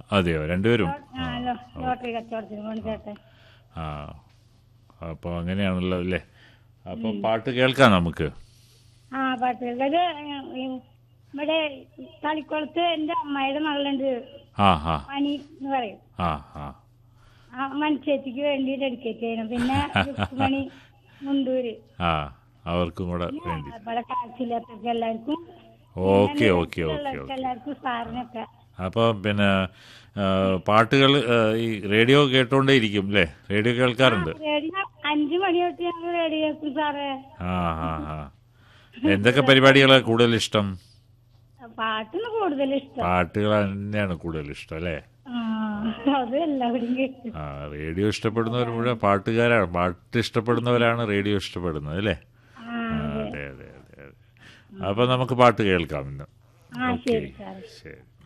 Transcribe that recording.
അതെയോ രണ്ടുപേരും ആ ലോ- ലോട്ടറി കച്ചവടത്തിന് പോണ ചേട്ടൻ ആ അപ്പോൾ അങ്ങനെയാണല്ലോ അല്ലേ അപ്പോൾ പാട്ട് കേൾക്കാം നമുക്ക് ആ പാട്ട് അത് ഇവിടെ തളിക്കുളത്ത് എന്റെ അമ്മായിയുടെ മകളുണ്ട് ആ ആ മണി എന്ന് പറയും ആ ആ ആ മണിച്ചേച്ചിക്ക് വേണ്ടി ഡെഡിക്കേറ്റ് ചെയ്യണം പിന്നെ രുക്മിണി മുണ്ടൂര് ആ അവർക്കും കൂടെ വേണ്ടി ഇവിടെ കാഴ്ചയില്ലാത്തവർക്ക് എല്ലാവർക്കും ഓക്കെ ഓക്കെ ഓക്കെ ഉള്ളവർക്ക് ഓക്കെ എല്ലാവർക്കും സാറിനൊക്കെ അപ്പോൾ പിന്നെ ആ, പാട്ടുകൾ ആ, ഈ റേഡിയോ കേട്ടോണ്ടേ ഇരിക്കും അല്ലേ റേഡിയോ കേൾക്കാറുണ്ട് റേഡിയോ അഞ്ചു മണി തൊട്ട് ഞങ്ങൾ റേഡിയോ കേൾക്കും സാറേ ആ ആ ആ എന്തൊക്കെ പരിപാടികളാണ് കൂടുതൽ ഇഷ്ടം പാട്ടിന് കൂടുതൽ ഇഷ്ടം പാട്ടുകൾ തന്നെയാണ് കൂടുതൽ ഇഷ്ടം അല്ലേ ആ അത് എല്ലാവരും കേൾക്കും ആ റേഡിയോ ഇഷ്ടപ്പെടുന്നവർ മുഴുവൻ പാട്ടുകാരാണ് പാട്ട് ഇഷ്ടപ്പെടുന്നവരാണ് റേഡിയോ ഇഷ്ടപ്പെടുന്നത് അല്ലേ ആ ആ, അതെ അതെ അതെ അതെ അപ്പോൾ നമുക്ക് പാട്ട് കേൾക്കാം ഇന്ന് ആ ഓക്കെ ശരി സാറേ ശരി